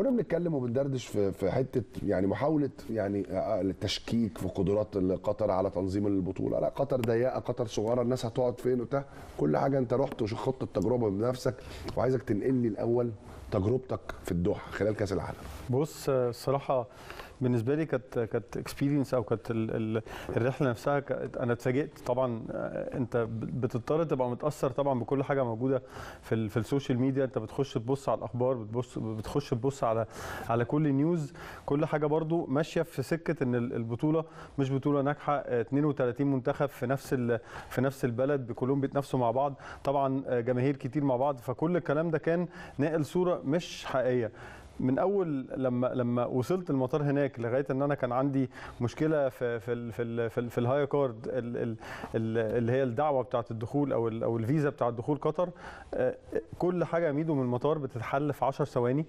كنا بنتكلم وبندردش في في حته يعني محاوله يعني آه، التشكيك في قدرات قطر على تنظيم البطوله لا قطر ضيقه قطر صغيره الناس هتقعد فين وبتاع كل حاجه انت رحت وخدت التجربه بنفسك وعايزك تنقل لي الاول تجربتك في الدوحه خلال كاس العالم بص آه، الصراحه بالنسبه لي كانت كانت اكسبيرينس او كانت ال- ال- الرحله نفسها كانت- انا اتفاجئت طبعا آه، انت ب- بتضطر تبقى متاثر طبعا بكل حاجه موجوده في ال- في السوشيال ميديا انت بتخش تبص على الاخبار بتبص بتخش تبص على على كل نيوز كل حاجه برضو ماشيه في سكه ان ال- البطوله مش بطوله ناجحه آه، 32 منتخب في نفس ال- في نفس البلد كلهم بيتنافسوا مع بعض طبعا آه، جماهير كتير مع بعض فكل الكلام ده كان ناقل صوره مش حقيقيه من اول لما لما وصلت المطار هناك لغايه ان انا كان عندي مشكله في في ال في ال في, ال في الهاي كارد ال- ال- ال- اللي هي الدعوه بتاعه الدخول او ال او الفيزا بتاعه دخول قطر آه، كل حاجه يا ميدو من المطار بتتحل في 10 ثواني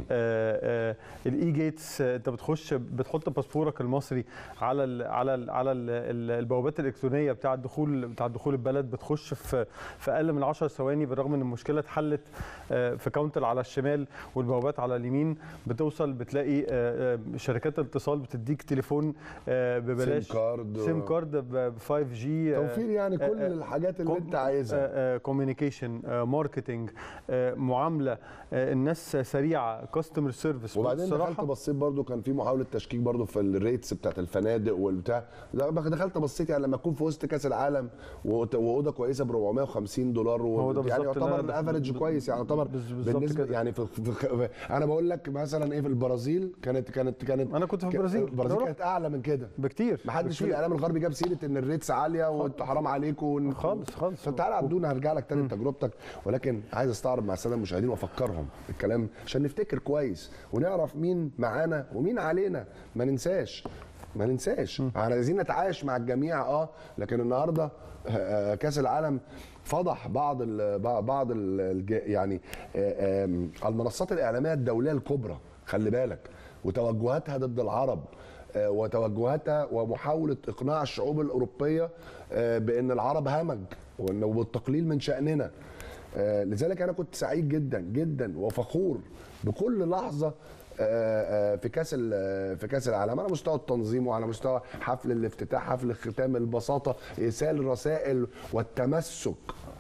الاي جيتس انت بتخش بتحط باسبورك المصري على ال على ال على ال ال البوابات الالكترونيه بتاعه الدخول بتاعه دخول البلد بتخش في في اقل من 10 ثواني بالرغم ان المشكله اتحلت آه، في كاونتر على الشمال والبوابات على اليمين بتوصل بتلاقي آه، آه، شركات الاتصال بتديك تليفون آه، ببلاش سيم كارد و- سيم كارد ب 5 جي توفير يعني كل آه، الحاجات اللي انت عايزها كوميونيكيشن ماركتنج معامله آه، الناس سريعه كاستمر سيرفيس وبعدين دخلت بصيت برضو كان في محاوله تشكيك برضو في الريتس بتاعت الفنادق والبتاع لا، دخلت بصيت يعني لما تكون في وسط كاس العالم وت- واوضه كويسه ب 450 دولار و... هو ده يعني بالظبط اللي يعتبر أنا- الافرج ب- كويس يعني يعتبر بز- بالظبط بالنسبه كده. يعني في, في, في انا بقول لك مثلا ايه في البرازيل كانت كانت كانت أنا كنت في ك- البرازيل. البرازيل أنا كانت اعلى من كده بكتير محدش في بكتير. الاعلام الغربي جاب سيره ان الريتس عاليه وانتوا حرام عليكم خالص خالص فتعالى عبدونا هرجع لك تاني لتجربتك ولكن عايز استعرض مع الساده المشاهدين وافكرهم الكلام عشان نفتكر كويس ونعرف مين معانا ومين علينا ما ننساش ما ننساش احنا عايزين نتعايش مع الجميع اه لكن النهارده آه، كاس العالم فضح بعض ال بعض ال يعني آه، آم، المنصات الاعلاميه الدوليه الكبرى خلي بالك وتوجهاتها ضد العرب آه، وتوجهاتها ومحاوله اقناع الشعوب الاوروبيه آه، بان العرب همج وانه بالتقليل من شاننا آه، لذلك انا كنت سعيد جدا جدا وفخور بكل لحظه آه، آه، في كاس ال- في كاس العالم على مستوى التنظيم وعلى مستوى حفل الافتتاح حفل الختام البساطه ارسال الرسائل والتمسك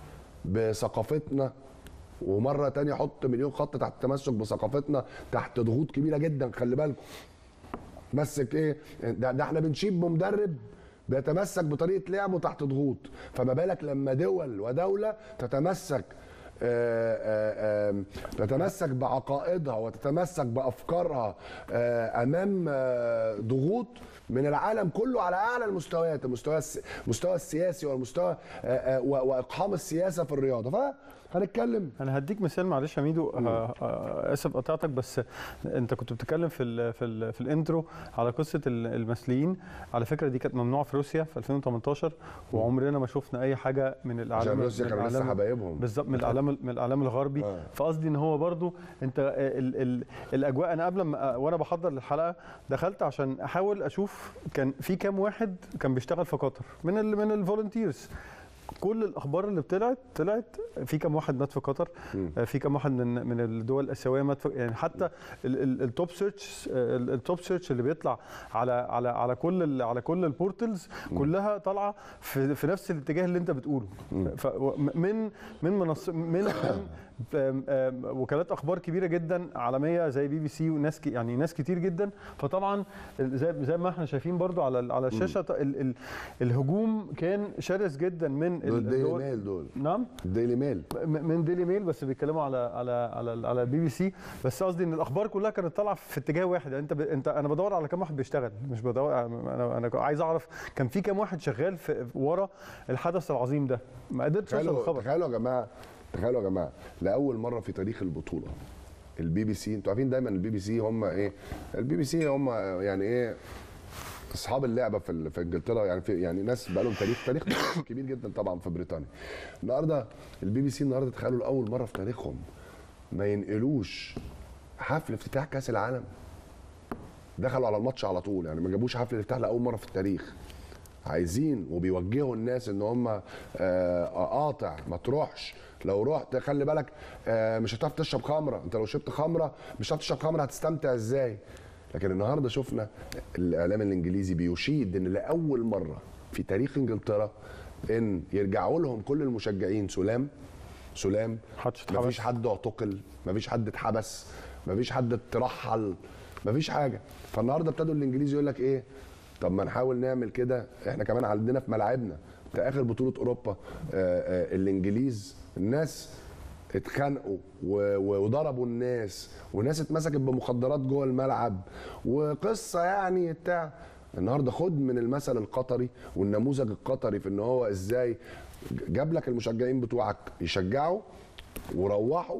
بثقافتنا ومره تانية حط مليون خط تحت التمسك بثقافتنا تحت ضغوط كبيره جدا خلي بالكم مسك ايه ده, ده احنا بنشيب بمدرب بيتمسك بطريقه لعبه تحت ضغوط فما بالك لما دول ودوله تتمسك آه، آه، آه، تتمسك بعقائدها وتتمسك بافكارها آه، امام آه، ضغوط من العالم كله على اعلى المستويات المستوى الس- المستوى السياسي والمستوى آه، آه، و- واقحام السياسه في الرياضه فهنتكلم انا هديك مثال معلش يا ميدو آه، آه، اسف قطعتك بس انت كنت بتتكلم في ال في ال في الانترو على قصه ال- المثليين على فكره دي كانت ممنوعه في روسيا في 2018 وعمرنا ما شفنا اي حاجه من الاعلام عشان روسيا من كانوا لسه الإعلام- حبايبهم بالظبط من الاعلام من الاعلام الغربي آه. فقصدي ان هو برضو انت ال ال الاجواء انا قبل ما وانا بحضر للحلقه دخلت عشان احاول اشوف كان في كام واحد كان بيشتغل في قطر من ال من الفولunteers كل الاخبار اللي طلعت طلعت في كام واحد مات في قطر آه، في كام واحد من من الدول الاسيويه مات في يعني حتى ال- ال- التوب سيرش ال- التوب سيرش اللي بيطلع على على على كل ال- على كل البورتلز كلها طالعه في, في نفس الاتجاه اللي انت بتقوله ف من من منص من من آم، آم، وكالات اخبار كبيره جدا عالميه زي بي بي سي وناس ك- يعني ناس كتير جدا فطبعا ال- زي زي ما احنا شايفين برضو على ال- على الشاشه ط- ال ال الهجوم كان شرس جدا من دول ال- ديلي الدول- ميل دول نعم ديلي ميل م- من ديلي ميل بس بيتكلموا على على على على البي بي سي بس قصدي ان الاخبار كلها كانت طالعه في اتجاه واحد يعني انت ب... انت انا بدور على كام واحد بيشتغل مش بدور انا انا عايز اعرف كان في كام واحد شغال في ورا الحدث العظيم ده ما قدرتش اوصل تخيلوا للخبر تخيلوا يا جماعه تخيلوا يا جماعه لاول مره في تاريخ البطوله البي بي سي انتوا عارفين دايما البي بي سي هم ايه البي بي سي هم يعني ايه اصحاب اللعبه في ال- في انجلترا يعني في يعني ناس بقى لهم تاريخ تاريخ كبير جدا طبعا في بريطانيا النهارده البي بي سي النهارده تخيلوا لاول مره في تاريخهم ما ينقلوش حفل افتتاح كاس العالم دخلوا على الماتش على طول يعني ما جابوش حفل الافتتاح لاول مره في التاريخ عايزين وبيوجهوا الناس ان هم آه، قاطع ما تروحش لو رحت خلي بالك آه، مش هتعرف تشرب خمره انت لو شربت خمره مش هتعرف تشرب خمره هتستمتع ازاي لكن النهارده شفنا الاعلام الانجليزي بيشيد ان لاول مره في تاريخ انجلترا ان يرجعوا لهم كل المشجعين سلام سلام محدش اتحبس. مفيش حد اعتقل مفيش حد اتحبس مفيش حد اترحل مفيش حاجه فالنهارده ابتدوا الانجليزي يقول لك ايه طب ما نحاول نعمل كده احنا كمان عندنا في ملاعبنا ده اخر بطوله اوروبا آه، آه، الانجليز الناس اتخانقوا و- و- وضربوا الناس وناس اتمسكت بمخدرات جوه الملعب وقصه يعني بتاع النهارده خد من المثل القطري والنموذج القطري في ان هو ازاي جاب لك المشجعين بتوعك يشجعوا وروحوا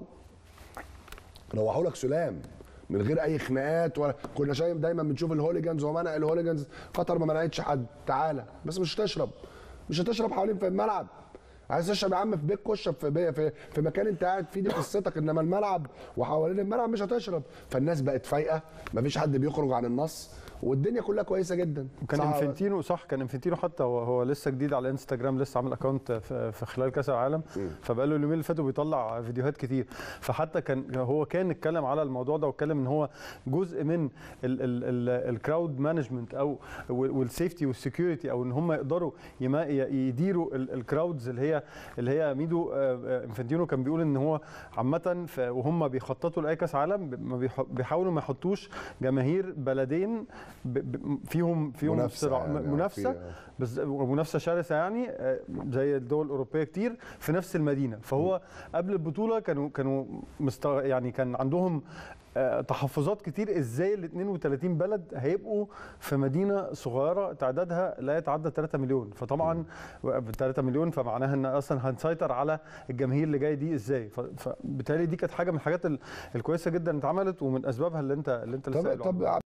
روحوا لك سلام من غير اي خناقات ولا كنا شايف دايما بنشوف الهوليجانز ومنع الهوليجانز قطر ما منعتش حد تعالى بس مش هتشرب مش هتشرب حوالين في الملعب عايز تشرب يا عم في بيتك اشرب في بي في, في مكان انت قاعد فيه دي قصتك انما الملعب وحوالين الملعب مش هتشرب فالناس بقت فايقه مفيش حد بيخرج عن النص والدنيا كلها كويسه جدا وكان صح- انفنتينو صح كان انفنتينو حتى هو, هو لسه جديد على انستجرام لسه عامل اكونت في, في خلال كاس العالم فبقى له اليومين اللي فاتوا بيطلع فيديوهات كتير فحتى كان هو كان اتكلم على الموضوع ده واتكلم ان هو جزء من الكراود مانجمنت او والسيفتي والسكيورتي او ان هم يقدروا يما- ي- يديروا الكراودز اللي هي اللي هي ميدو آه، آه، انفنتينو كان بيقول ان هو عامه ف- وهم بيخططوا لاي كاس عالم ب- ما بيح- بيحاولوا ما يحطوش جماهير بلدين ب- ب- فيهم فيهم منافسة صراع- يعني، أو منافسه في- بس منافسه شرسه يعني آه، زي الدول الاوروبيه كتير في نفس المدينه فهو قبل البطوله كانوا كانوا مست يعني كان عندهم آه، تحفظات كتير ازاي ال 32 بلد هيبقوا في مدينه صغيره تعدادها لا يتعدى 3 مليون فطبعا 3 مليون فمعناها ان اصلا هنسيطر على الجماهير اللي جايه دي ازاي ف- فبالتالي دي كانت حاجه من الحاجات ال- الكويسه جدا اتعملت ومن اسبابها اللي انت اللي انت لسه طب قايله عنها. طب